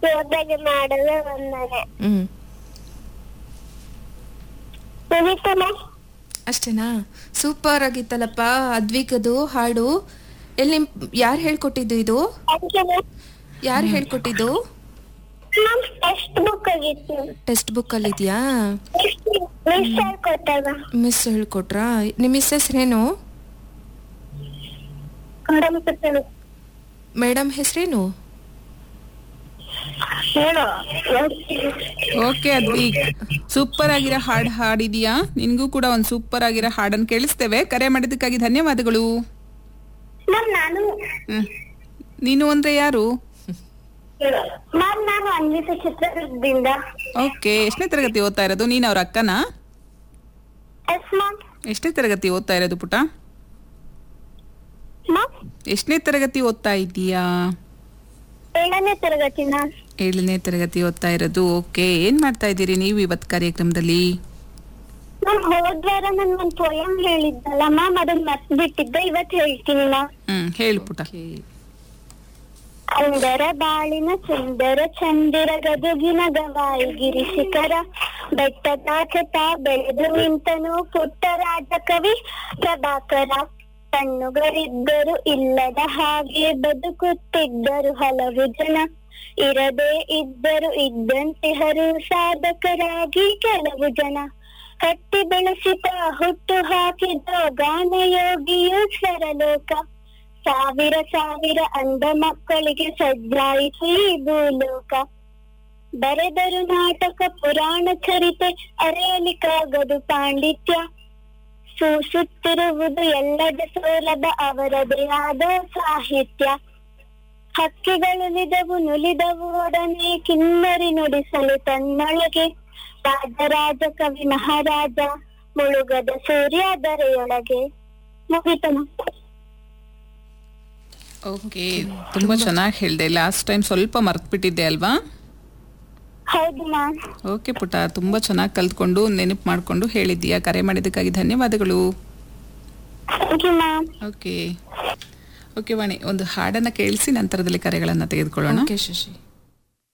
ಯೋಗನೆ ಮಾಡಲು ಬಂದರೆ ಹ್ಮ್ ಮುಗೀತು ಮ್ಯಾಮ್ ಅಷ್ಟೇನಾ ಸೂಪರ್ ಆಗಿತ್ತಲ್ಲಪ್ಪ ಅದ್ವಿಕದು ಹಾಡು ಎಲ್ಲಿ ಯಾರು ಹೇಳ್ಕೊಟ್ಟಿದ್ದು ಇದು ಥ್ಯಾಂಕ್ ಯು ಮ್ಯಾಮ್ ಯಾರು ಹೇಳ್ಕೊಟ್ಟಿದ್ದು ಮ್ಯಾಮ್ ಟೆಕ್ಸ್ಟ್ ಬುಕ್ ಆಗಿತ್ತು ಟೆಕ್ಸ್ಟ್ ಬುಕ್ ಅಲ್ಲಿ ಇದೆಯಾ ಮಿಸ್ ಹೇಳ್ಕೊಟ್ಟಾಗ ಮಿಸ್ ಹೇಳ್ಕೊಟ್ರಾ ನಿಮ್ಮ ಮಿಸ್ ಹೆಸರೇನು ಮೇಡಮ್ ಕೊಟ್ಟಳು ಮೇಡಮ್ ಹೆಸರೇನು ಹೇಳು ಓಕೆ ಅದ್ವಿಕ್ ಸೂಪರ್ ಆಗಿರೋ ಹಾಡು ಹಾಡಿದೀಯಾ ನಿನ್ಗೂ ಕೂಡ ಒಂದು ಸೂಪರ್ ಆಗಿರೋ ಹಾಡನ್ನು ಕೇಳಿಸ್ತೇವೆ ಕರೆ ಮಾಡಿದ್ದಕ್ಕಾಗಿ ಧನ್ಯವಾದಗಳು ಮ್ಯಾಮ್ ನಾನು ಹ್ಮ್. ನೀನು ಅಂದ್ರೆ ಯಾರು ಮ್ಯಾಮ್ ನಾನು ಅನ್ವಿತ ಚಿತ್ರದುರ್ಗದಿಂದ ಓಕೆ ಎಷ್ಟನೇ ತರಗತಿ ಓದ್ತಾ ಇರೋದು ನೀನು ಅವ್ರ ಅಕ್ಕನಾ ಎಸ್ ಮ್ಯಾಮ್ ಎಷ್ಟನೇ ತರಗತಿ ಓದ್ತಾ ಇರೋದು ಪುಟ ಮ್ಯಾಮ್ ಎಷ್ಟನೇ ತರಗತಿ ಓದ್ತಾ ಇದ್ದೀಯಾ ಏಳನೇ ತರಗತಿ ಮ್ಯಾಮ್ ಏಳನೇ ತರಗತಿ ಓದ್ತಾ ಇರೋದು ಓಕೆ ಏನ್ ಮಾಡ್ತಾ ಇದ್ದೀರಿ ನೀವು ಇವತ್ತು ಕಾರ್ಯಕ್ರಮದಲ್ಲಿ ಮ್ಯಾಮ್ ಹೋದ್ವಾರ ನನ್ ಒಂದ್ ಪೋಯಂ ಹೇಳಿದ್ದಲ್ಲ ಮ್ಯಾಮ್ ಅದನ್ನ ಮರ್ತ್ ಬಿಟ್ಟಿದ್ದೆ ಇವತ್ ಹೇಳ್ತೀನಿ ಮ್ಯಾಮ್ ಹ್ಮ್ ಹೇಳು ಪುಟ ಅಂದರ ಬಾಳಿನ ಸುಂದರ ಚಂದಿರ ಗದುಗಿನ ಗವಾಯಿಗಿರಿ ಶಿಖರ ಬೆಟ್ಟದಾಚತ ಬೆಳೆದು ನಿಂತನು ಪುಟ್ಟ ರಾಜ ಕವಿ ಪ್ರಭಾಕರ ಕಣ್ಣುಗಳಿದ್ದರು ಇಲ್ಲದ ಹಾಗೆ ಬದುಕುತ್ತಿದ್ದರು ಹಲವು ಜನ ಇರದೇ ಇದ್ದರು ಇದ್ದಂತಿಹರು ಸಾಧಕರಾಗಿ ಕೆಲವು ಜನ ಕಟ್ಟಿ ಬೆಳೆಸಿದ ಹುಟ್ಟು ಹಾಕಿದ ಗಾನಯೋಗಿಯು ಸ್ವರಲೋಕ ಸಾವಿರ ಸಾವಿರ ಅಂಧ ಮಕ್ಕಳಿಗೆ ಸಜ್ಜಾಯಿತು ಈ ಭೂಲೋಕ ಬರೆದರು ನಾಟಕ ಪುರಾಣ ಚರಿತೆ ಅರೆಯಲಿಕ್ಕಾಗದು ಪಾಂಡಿತ್ಯ ಸೂಸುತ್ತಿರುವುದು ಎಲ್ಲದ ಸೌಲಭ ಅವರದೇ ಆದ ಸಾಹಿತ್ಯ ಹಕ್ಕಿಗಳುಲಿದವು ನುಲಿದವು ಒಡನೆ ಕಿನ್ನರಿ ನುಡಿಸಲು ತನ್ನೊಳಗೆ ರಾಜರಾಜ ಕವಿ ಮಹಾರಾಜ ಮುಳುಗದ ಸೂರ್ಯ ದರೆಯೊಳಗೆ ಮುಗಿತನ ಓಕೆ ತುಂಬಾ ಚೆನ್ನಾಗಿ ಹೇಳ್ದೆ ಲಾಸ್ಟ್ ಟೈಮ್ ಸ್ವಲ್ಪ ಮರ್ತ್ಬಿಟ್ಟಿದ್ದೆ ಅಲ್ವಾ ಹೌದು ಮ್ಯಾಮ್ ಓಕೆ ಪುಟ ತುಂಬಾ ಚೆನ್ನಾಗಿ ಕಲ್ತ್ಕೊಂಡು ನೆನಪು ಮಾಡ್ಕೊಂಡು ಹೇಳಿದ್ದೀಯಾ ಕರೆ ಮಾಡಿದ್ದಕ್ಕಾಗಿ ಧನ್ಯವಾದಗಳು thank you ma'am okay okay Vani ಒಂದು ಹಾಡನ್ನ ಕೇಳಿಸಿ ನಂತರದಲ್ಲಿ ಕರೆಗಳನ್ನ ತೆಗೆದುಕೊಳ್ಳೋಣ ಓಕೆ ಶಶಿ